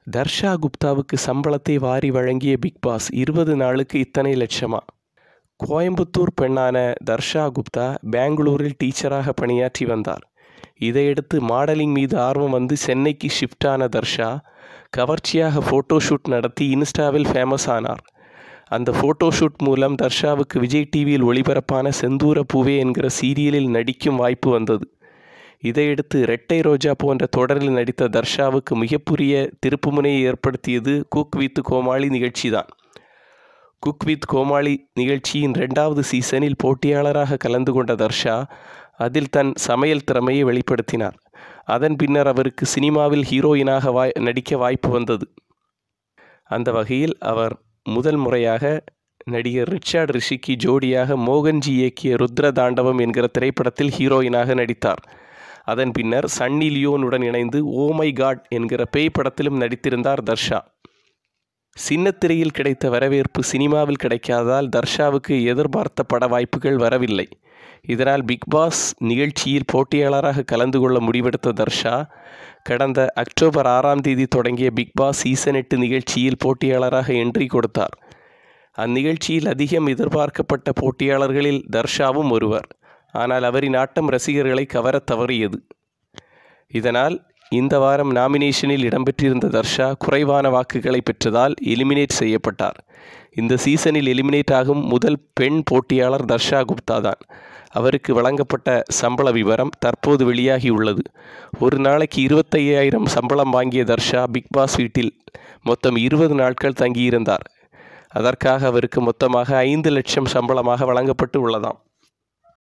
தர்ஷா குப்தாவுக்கு சம்பளத்தை வாரி வழங்கிய பிக் பாஸ் இருபது நாளுக்கு இத்தனை லட்சமா கோயம்புத்தூர் பெண்ணான தர்ஷா குப்தா பெங்களூரில் டீச்சராக பணியாற்றி வந்தார் இதையடுத்து மாடலிங் மீது ஆர்வம் வந்து சென்னைக்கு ஷிஃப்ட் ஆன தர்ஷா கவர்ச்சியாக ஃபோட்டோஷூட் நடத்தி இன்ஸ்டாவில் ஃபேமஸ் ஆனார் அந்த ஃபோட்டோஷூட் மூலம் தர்ஷாவுக்கு விஜய் டிவியில் ஒளிபரப்பான செந்தூர பூவே என்கிற சீரியலில் நடிக்கும் வாய்ப்பு வந்தது இதையடுத்து ரெட்டை ரோஜா போன்ற தொடரில் நடித்த தர்ஷாவுக்கு மிகப்பெரிய திருப்புமுனையை ஏற்படுத்தியது குக் வித் கோமாளி நிகழ்ச்சிதான் குக் வித் கோமாளி நிகழ்ச்சியின் ரெண்டாவது சீசனில் போட்டியாளராக கலந்து கொண்ட தர்ஷா அதில் தன் சமையல் திறமையை வெளிப்படுத்தினார் அதன் பின்னர் அவருக்கு சினிமாவில் ஹீரோயினாக வாய் நடிக்க வாய்ப்பு வந்தது அந்த வகையில் அவர் முதல் முறையாக நடிகர் ரிச்சர்ட் ரிஷிக்கு ஜோடியாக மோகன்ஜி இயக்கிய ருத்ர தாண்டவம் என்கிற திரைப்படத்தில் ஹீரோயினாக நடித்தார் அதன் பின்னர் சன்னி லியோனுடன் இணைந்து ஓ மை காட் என்கிற பேய் படத்திலும் நடித்திருந்தார் தர்ஷா சின்னத்திரையில் கிடைத்த வரவேற்பு சினிமாவில் கிடைக்காததால் தர்ஷாவுக்கு எதிர்பார்த்த பட வாய்ப்புகள் வரவில்லை இதனால் பிக் பாஸ் நிகழ்ச்சியில் போட்டியாளராக கலந்து கொள்ள முடிவெடுத்த தர்ஷா கடந்த அக்டோபர் ஆறாம் தேதி தொடங்கிய பிக் பாஸ் சீசன் எட்டு நிகழ்ச்சியில் போட்டியாளராக என்ட்ரி கொடுத்தார் அந்நிகழ்ச்சியில் அதிகம் எதிர்பார்க்கப்பட்ட போட்டியாளர்களில் தர்ஷாவும் ஒருவர் ஆனால் அவரின் ஆட்டம் ரசிகர்களை கவரத் தவறியது இதனால் இந்த வாரம் நாமினேஷனில் இடம்பெற்றிருந்த தர்ஷா குறைவான வாக்குகளை பெற்றதால் எலிமினேட் செய்யப்பட்டார் இந்த சீசனில் எலிமினேட் ஆகும் முதல் பெண் போட்டியாளர் தர்ஷா குப்தா தான் அவருக்கு வழங்கப்பட்ட சம்பள விவரம் தற்போது வெளியாகியுள்ளது ஒரு நாளைக்கு இருபத்தையாயிரம் சம்பளம் வாங்கிய தர்ஷா பிக் பாஸ் வீட்டில் மொத்தம் இருபது நாட்கள் தங்கியிருந்தார் அதற்காக அவருக்கு மொத்தமாக ஐந்து லட்சம் சம்பளமாக வழங்கப்பட்டு உள்ளதாம்